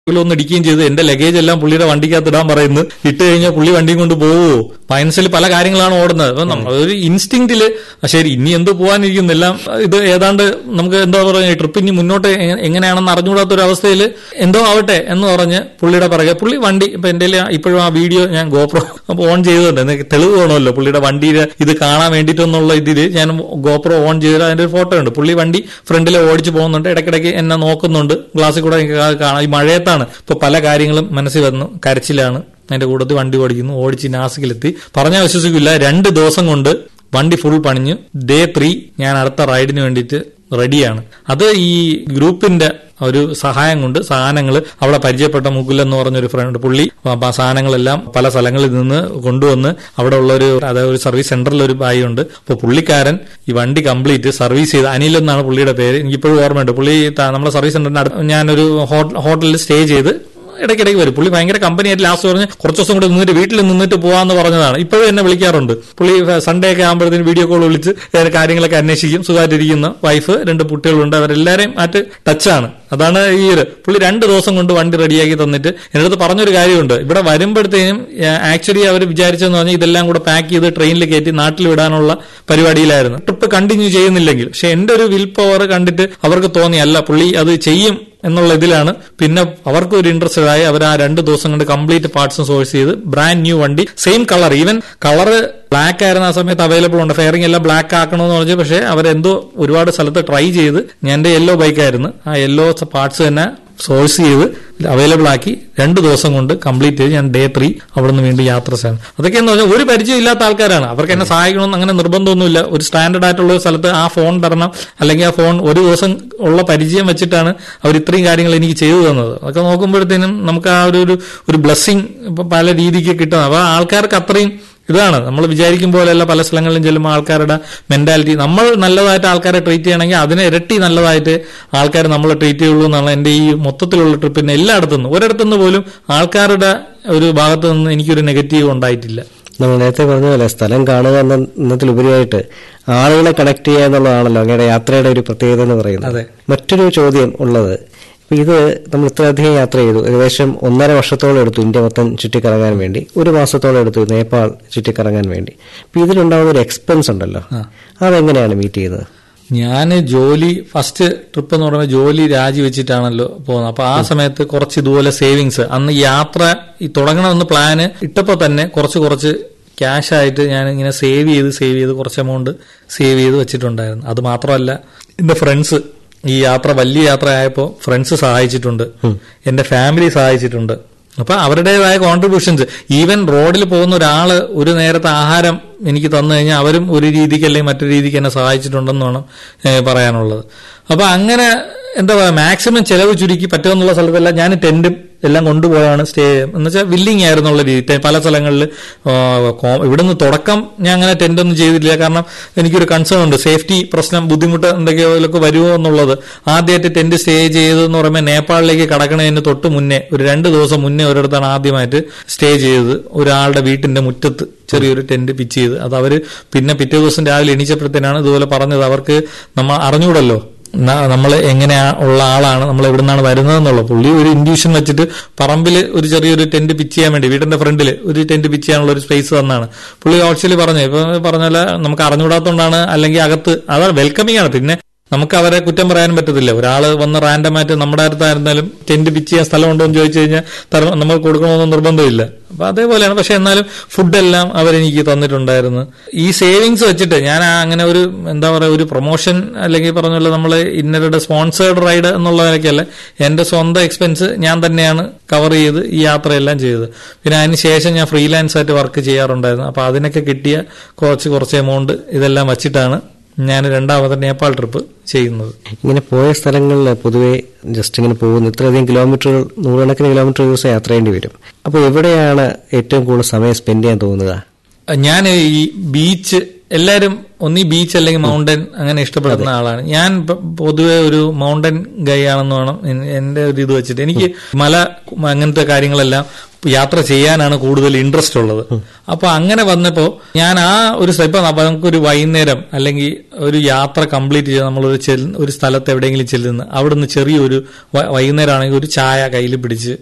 ഒന്ന് ഇടിക്കുകയും ചെയ്ത് എന്റെ ലഗേജ് എല്ലാം പുള്ളിയുടെ വണ്ടിക്കകത്ത് ഇടാൻ പറയുന്നു ഇട്ട് കഴിഞ്ഞാൽ പുള്ളി വണ്ടിയും കൊണ്ട് പോവുമോ മനസ്സിൽ പല കാര്യങ്ങളാണ് ഓടുന്നത് അപ്പൊ നമ്മൾ ഒരു ഇൻസ്റ്റിങ്ക്റ്റില് ശരി ഇനി എന്ത് പോകാനിരിക്കുന്നു എല്ലാം ഇത് ഏതാണ്ട് നമുക്ക് എന്താ പറയുക ട്രിപ്പ് ഇനി മുന്നോട്ട് എ- എങ്ങനെയാണെന്ന് അറിഞ്ഞുകൂടാത്ത ഒരു അവസ്ഥയിൽ എന്തോ ആവട്ടെ എന്ന് പറഞ്ഞ് പുള്ളിയുടെ പിറകെ പുള്ളി വണ്ടി ഇപ്പൊ എന്റെ ഇപ്പോഴും ആ വീഡിയോ ഞാൻ ഗോപ്രോ അപ്പൊ ഓൺ ചെയ്തിട്ടുണ്ട് എനിക്ക് തെളിവ് വേണമല്ലോ പുള്ളിയുടെ വണ്ടിയുടെ ഇത് കാണാൻ വേണ്ടിയിട്ടെന്നുള്ള ഇതിൽ ഞാൻ ഗോപ്രോ ഓൺ ചെയ്ത് അതിന്റെ ഒരു ഫോട്ടോ ഉണ്ട് പുള്ളി വണ്ടി ഫ്രണ്ടിൽ ഓടിച്ചു പോകുന്നുണ്ട് ഇടയ്ക്കിടയ്ക്ക് എന്നെ നോക്കുന്നുണ്ട് ഗ്ലാസ്സിൽ കൂടെ എനിക്ക് കാ- കാണാം ഈ മഴയത്താണ് ഇപ്പൊ പല കാര്യങ്ങളും മനസ്സിൽ വന്നു കരച്ചിലാണ് അതിന്റെ കൂട്ടത്തിൽ വണ്ടി ഓടിക്കുന്നു ഓടിച്ച് നാസിക്കിലെത്തി പറഞ്ഞാൽ വിശ്വസിക്കില്ല രണ്ട് ദിവസം കൊണ്ട് വണ്ടി ഫുൾ പണിഞ്ഞു ഡേ ത്രീ ഞാൻ അടുത്ത റൈഡിന് വേണ്ടിയിട്ട് റെഡിയാണ് അത് ഈ ഗ്രൂപ്പിന്റെ ഒരു സഹായം കൊണ്ട് സാധനങ്ങൾ അവിടെ പരിചയപ്പെട്ട മുകുൽ എന്ന് പറഞ്ഞൊരു ഫ്രണ്ട് പുള്ളി അപ്പൊ ആ സാധനങ്ങളെല്ലാം പല സ്ഥലങ്ങളിൽ നിന്ന് കൊണ്ടുവന്ന് അവിടെ ഉള്ള ഒരു അതായത് ഒരു സർവീസ് സെന്ററിൽ ഒരു ബായി ഉണ്ട് അപ്പോൾ പുള്ളിക്കാരൻ ഈ വണ്ടി കംപ്ലീറ്റ് സർവീസ് ചെയ്ത് അനിൽ എന്നാണ് പുള്ളിയുടെ പേര് എനിക്കിപ്പോഴും ഓർമ്മയുണ്ട് പുള്ളി ത- നമ്മുടെ സർവീസ് സെന്ററിന് അടുത്ത് ഞാനൊരു ഹോട്ട- ഹോട്ടലിൽ സ്റ്റേ ചെയ്ത് ഇടയ്ക്കിടയ്ക്ക് വരും പുള്ളി ഭയങ്കര കമ്പനിയായിട്ട് ലാസ്റ്റ് പറഞ്ഞ് കുറച്ച് ദിവസം കൂടെ നിന്നിട്ട് വീട്ടിൽ നിന്നിട്ട് പോവാന്ന് പറഞ്ഞതാണ് ഇപ്പോഴും എന്നെ വിളിക്കാറുണ്ട് പുള്ളി സൺഡേ ഒക്കെ ആകുമ്പോഴത്തേന് വീഡിയോ കോൾ വിളിച്ച് ഏത് കാര്യങ്ങളൊക്കെ അന്വേഷിക്കും സുഖമായിട്ടിരിക്കുന്ന വൈഫ് രണ്ട് കുട്ടികളുണ്ട് അവരെല്ലാവരെയും ആയിട്ട് ടച്ചാണ് അതാണ് ഈ ഒരു പുള്ളി രണ്ട് ദിവസം കൊണ്ട് വണ്ടി റെഡിയാക്കി തന്നിട്ട് എൻ്റെ അടുത്ത് പറഞ്ഞൊരു കാര്യമുണ്ട് ഇവിടെ വരുമ്പോഴത്തേനും ആക്ച്വലി അവർ വിചാരിച്ചെന്ന് പറഞ്ഞാൽ ഇതെല്ലാം കൂടെ പാക്ക് ചെയ്ത് ട്രെയിനിൽ കയറ്റി നാട്ടിൽ വിടാനുള്ള പരിപാടിയിലായിരുന്നു ട്രിപ്പ് കണ്ടിന്യൂ ചെയ്യുന്നില്ലെങ്കിൽ പക്ഷെ എന്റെ ഒരു വിൽ പവർ കണ്ടിട്ട് അവർക്ക് തോന്നി അല്ല പുള്ളി അത് ചെയ്യും എന്നുള്ള ഇതിലാണ് പിന്നെ അവർക്ക് ഒരു ഇൻട്രസ്റ്റഡ് ആയി അവർ ആ രണ്ട് ദിവസം കൊണ്ട് കംപ്ലീറ്റ് പാർട്സും സോഴ്സ് ചെയ്ത് ബ്രാൻഡ് ന്യൂ വണ്ടി same colour even colour black ആയിരുന്ന ആ സമയത്ത് അവൈലബിൾ ഉണ്ട് ഫെയറിംഗ് എല്ലാം ബ്ലാക്ക് ആക്കണമെന്ന് പറഞ്ഞു പക്ഷേ അവരെന്തോ ഒരുപാട് സ്ഥലത്ത് ട്രൈ ചെയ്ത് ഞാൻ എന്റെ യെല്ലോ ബൈക്കായിരുന്നു ആ യെല്ലോ പാർട്സ് തന്നെ സോഴ്സ് ചെയ്ത് അവൈലബിൾ ആക്കി രണ്ട് ദിവസം കൊണ്ട് കംപ്ലീറ്റ് ചെയ്ത് ഞാൻ ഡേ ത്രീ അവിടെ നിന്ന് വീണ്ടും യാത്ര ചെയ്യണം അതൊക്കെ എന്ന് പറഞ്ഞാൽ ഒരു പരിചയം ഇല്ലാത്ത ആൾക്കാരാണ് അവർക്ക് എന്നെ സഹായിക്കണമെന്ന് അങ്ങനെ നിർബന്ധമൊന്നുമില്ല ഒരു സ്റ്റാൻഡേർഡ് ആയിട്ടുള്ള ഒരു സ്ഥലത്ത് ആ ഫോൺ തരണം അല്ലെങ്കിൽ ആ ഫോൺ ഒരു ദിവസം ഉള്ള പരിചയം വെച്ചിട്ടാണ് അവർ ഇത്രയും കാര്യങ്ങൾ എനിക്ക് ചെയ്തു തന്നത് അതൊക്കെ നോക്കുമ്പോഴത്തേനും നമുക്ക് ആ ഒരു ഒരു- ഒരു ബ്ലെസ്സിങ് ഇപ്പൊ പല രീതിക്ക് കിട്ടുന്നത് അപ്പൊ ആൾക്കാർക്ക് അത്രയും ഇതാണ് നമ്മൾ വിചാരിക്കും പോലെയല്ല പല സ്ഥലങ്ങളിലും ചെല്ലുമ്പോൾ ആൾക്കാരുടെ മെന്റാലിറ്റി നമ്മൾ നല്ലതായിട്ട് ആൾക്കാരെ ട്രീറ്റ് ചെയ്യണമെങ്കിൽ അതിനെ ഇരട്ടി നല്ലതായിട്ട് ആൾക്കാർ നമ്മളെ ട്രീറ്റ് ചെയ്യുള്ളൂ എന്നാണ് എന്റെ ഈ മൊത്തത്തിലുള്ള ട്രിപ്പിന് എല്ലായിടത്തുനിന്ന് ഒരിടത്തുനിന്ന് പോലും ആൾക്കാരുടെ ഒരു ഭാഗത്തു നിന്ന് എനിക്കൊരു നെഗറ്റീവ് ഉണ്ടായിട്ടില്ല നമ്മൾ നേരത്തെ പറഞ്ഞ പോലെ സ്ഥലം കാണുക എന്ന എന്നതിലുപരിയായിട്ട് ആളുകളെ കണക്ട് ചെയ്യുക എന്നുള്ളതാണല്ലോ അങ്ങയുടെ യാത്രയുടെ ഒരു പ്രത്യേകത എന്ന് പറയുന്നത് അതെ. മറ്റൊരു ചോദ്യം ഉള്ളത് ഇപ്പൊ ഇത് നമ്മൾ ഇത്രയധികം യാത്ര ചെയ്തു ഏകദേശം ഒന്നര വർഷത്തോളം എടുത്തു ഇന്ത്യ മൊത്തം ചുറ്റിക്കറങ്ങാൻ വേണ്ടി ഒരു മാസത്തോളം എടുത്തു നേപ്പാൾ ചുറ്റിക്കറങ്ങാൻ വേണ്ടി അപ്പൊ ഇതിലുണ്ടാവുന്ന ഒരു എക്സ്പെൻസ് ഉണ്ടല്ലോ അതെങ്ങനെയാണ് മീറ്റ് ചെയ്യുന്നത് ഞാൻ ജോലി ഫസ്റ്റ് ട്രിപ്പ് എന്ന് പറയുമ്പോൾ ജോലി രാജിവെച്ചിട്ടാണല്ലോ പോകുന്നത് അപ്പൊ ആ സമയത്ത് കുറച്ച് ഇതുപോലെ സേവിങ്സ് അന്ന് യാത്ര ഈ തുടങ്ങണമെന്ന് പ്ലാന് ഇട്ടപ്പോ തന്നെ കുറച്ച് കുറച്ച് ക്യാഷ് ആയിട്ട് ഞാൻ ഇങ്ങനെ സേവ് ചെയ്ത് സേവ് ചെയ്ത് കുറച്ച് എമൗണ്ട് സേവ് ചെയ്ത് വെച്ചിട്ടുണ്ടായിരുന്നു അത് മാത്രമല്ല എന്റെ ഫ്രണ്ട്സ് ഈ യാത്ര വലിയ യാത്ര ആയപ്പോൾ ഫ്രണ്ട്സ് സഹായിച്ചിട്ടുണ്ട് എന്റെ ഫാമിലി സഹായിച്ചിട്ടുണ്ട് അപ്പൊ അവരുടേതായ കോൺട്രിബ്യൂഷൻസ് ഈവൻ റോഡിൽ പോകുന്ന ഒരാള് ഒരു നേരത്തെ ആഹാരം എനിക്ക് തന്നു കഴിഞ്ഞാൽ അവരും ഒരു രീതിക്ക് അല്ലെങ്കിൽ മറ്റൊരു രീതിക്ക് എന്നെ സഹായിച്ചിട്ടുണ്ടെന്ന് വേണം ഏഹ്, പറയാനുള്ളത് അപ്പൊ അങ്ങനെ എന്താ പറയാ മാക്സിമം ചെലവ് ചുരുക്കി പറ്റുമെന്നുള്ള സ്ഥലത്തെല്ലാം ഞാൻ ടെന്റും എല്ലാം കൊണ്ടുപോയാണ് സ്റ്റേ എന്ന് വെച്ചാൽ വില്ലിങ് ആയിരുന്നുള്ള രീതി ടെ- പല സ്ഥലങ്ങളിൽ ഇവിടുന്ന് തുടക്കം ഞാൻ അങ്ങനെ ടെന്റ് ഒന്നും ചെയ്തില്ല കാരണം എനിക്കൊരു കൺസേൺ ഉണ്ട് സേഫ്റ്റി പ്രശ്നം ബുദ്ധിമുട്ട് എന്തൊക്കെയൊക്കെ വരുമോ എന്നുള്ളത് ആദ്യമായിട്ട് ടെന്റ് സ്റ്റേ ചെയ്തതെന്ന് പറയുമ്പോൾ നേപ്പാളിലേക്ക് കടക്കണതിന് തൊട്ട് മുന്നേ ഒരു രണ്ട് ദിവസം മുന്നേ ഒരിടത്താണ് ആദ്യമായിട്ട് സ്റ്റേ ചെയ്തത് ഒരാളുടെ വീട്ടിന്റെ മുറ്റത്ത് ചെറിയൊരു ടെന്റ് പിച്ച് ചെയ്ത് അത് അവര് പിന്നെ പിറ്റേ ദിവസം രാവിലെ എണീച്ചപ്പോഴത്തേനാണ് ഇതുപോലെ പറഞ്ഞത് അവർക്ക് നമ്മൾ അറിഞ്ഞൂടല്ലോ നമ്മൾ എങ്ങനെയാ ഉള്ള ആളാണ് നമ്മൾ എവിടെ നിന്നാണ് വരുന്നതെന്നുള്ള പുള്ളി ഒരു ഇൻഡ്യൂഷൻ വെച്ചിട്ട് പറമ്പിൽ ഒരു ചെറിയൊരു ടെന്റ് പിച്ച് ചെയ്യാൻ വേണ്ടി വീടിന്റെ ഫ്രണ്ടിൽ ഒരു ടെന്റ് പിച്ച് ചെയ്യാനുള്ള ഒരു സ്പേസ് തന്നാണ് പുള്ളി ആക്ച്വലി പറഞ്ഞു ഇപ്പൊ പറഞ്ഞാല് നമുക്ക് അറിഞ്ഞുകൂടാത്തോണ്ടാണ് അല്ലെങ്കിൽ അകത്ത് അതാണ് വെൽക്കമിങ് ആണ് പിന്നെ നമുക്ക് അവരെ കുറ്റം പറയാനും പറ്റത്തില്ല ഒരാൾ വന്ന് റാൻഡമായിട്ട് നമ്മുടെ അടുത്തായിരുന്നാലും ടെന്റ് പിച്ച് ചെയ്യാൻ സ്ഥലം ഉണ്ടോ എന്ന് ചോദിച്ചു കഴിഞ്ഞാൽ തര- നമ്മൾ കൊടുക്കണമെന്ന് നിർബന്ധമില്ല അപ്പൊ അതേപോലെയാണ് പക്ഷെ എന്നാലും ഫുഡെല്ലാം അവരെനിക്ക് തന്നിട്ടുണ്ടായിരുന്നു ഈ സേവിങ്സ് വെച്ചിട്ട് ഞാൻ ആ അങ്ങനെ ഒരു എന്താ പറയുക ഒരു പ്രൊമോഷൻ അല്ലെങ്കിൽ പറഞ്ഞല്ലോ നമ്മൾ ഇന്നരുടെ സ്പോൺസേർഡ് റൈഡ് എന്നുള്ള നിലയ്ക്കല്ല എന്റെ സ്വന്തം എക്സ്പെൻസ് ഞാൻ തന്നെയാണ് കവർ ചെയ്ത് ഈ യാത്രയെല്ലാം ചെയ്തത് പിന്നെ അതിന് ശേഷം ഞാൻ ഫ്രീലാൻസ് ആയിട്ട് വർക്ക് ചെയ്യാറുണ്ടായിരുന്നു അപ്പൊ അതിനൊക്കെ കിട്ടിയ കുറച്ച് കുറച്ച് എമൗണ്ട് ഇതെല്ലാം വച്ചിട്ടാണ് ഞാൻ രണ്ടാമത്തെ നേപ്പാൾ ട്രിപ്പ് ചെയ്യുന്നത് ഇങ്ങനെ പോയ സ്ഥലങ്ങളിൽ പൊതുവെ ജസ്റ്റ് ഇങ്ങനെ പോകുന്നു ഇത്രയധികം കിലോമീറ്ററുകൾ നൂറുകണക്കിന് കിലോമീറ്റർ ദിവസം യാത്ര ചെയ്യേണ്ടി വരും അപ്പോൾ എവിടെയാണ് ഏറ്റവും കൂടുതൽ സമയം സ്പെൻഡ് ചെയ്യാൻ തോന്നുക ഞാൻ ഈ ബീച്ച് എല്ലാരും ഒന്നീ ബീച്ച് അല്ലെങ്കിൽ മൗണ്ടൻ അങ്ങനെ ഇഷ്ടപ്പെടുന്ന ആളാണ് ഞാൻ പ- പൊതുവെ ഒരു മൗണ്ടൻ ഗൈ ആണെന്ന് വേണം എൻ- എന്റെ ഒരു ഇത് വെച്ചിട്ട് എനിക്ക് മല അങ്ങനത്തെ കാര്യങ്ങളെല്ലാം യാത്ര ചെയ്യാനാണ് കൂടുതൽ ഇൻട്രസ്റ്റ് ഉള്ളത് അപ്പൊ അങ്ങനെ വന്നപ്പോ ഞാൻ ആ ഒരു സ്ഥ- ഇപ്പൊ നമ്മ- നമുക്കൊരു വൈകുന്നേരം അല്ലെങ്കിൽ ഒരു യാത്ര കംപ്ലീറ്റ് ചെയ്ത് നമ്മളൊരു ചെൽ- ഒരു സ്ഥലത്ത് എവിടെയെങ്കിലും ചെല്ലുന്ന അവിടുന്ന് ചെറിയൊരു വ- വൈകുന്നേരം ആണെങ്കിൽ ഒരു ചായ കയ്യിൽ പിടിച്ച്